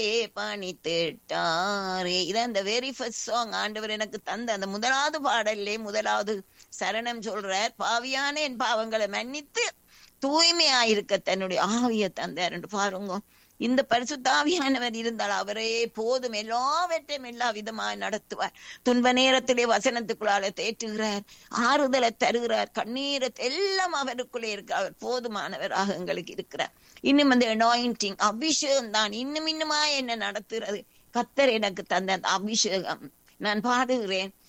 பணித்திட்டாரே இதான் அந்த very first song ஆண்டவர் எனக்கு தந்த அந்த முதலாவது பாடல்லே முதலாவது சரணம் சொல்றார் பாவியான என் பாவங்களை மன்னித்து தூய்மையாயிருக்க தன்னுடைய ஆவிய தந்தார் என்று பாருங்க இந்த பரிசுத்தாவியானவர் இருந்தால் அவரே போதும் எல்லாவற்றையும் எல்லா விதமாக நடத்துவார் துன்ப நேரத்திலே வசனத்துக்குள்ளால தேற்றுகிறார் ஆறுதலை தருகிறார் கண்ணீரை எல்லாம் அவருக்குள்ளே இருக்கு அவர் போதுமானவராக எங்களுக்கு இருக்கிறார் இன்னும் அந்த அனாயிண்டிங் அபிஷேகம் தான் இன்னும் இன்னுமா என்ன நடத்துகிறது கத்தர் எனக்கு தந்த அந்த அபிஷேகம் நான் பாடுகிறேன்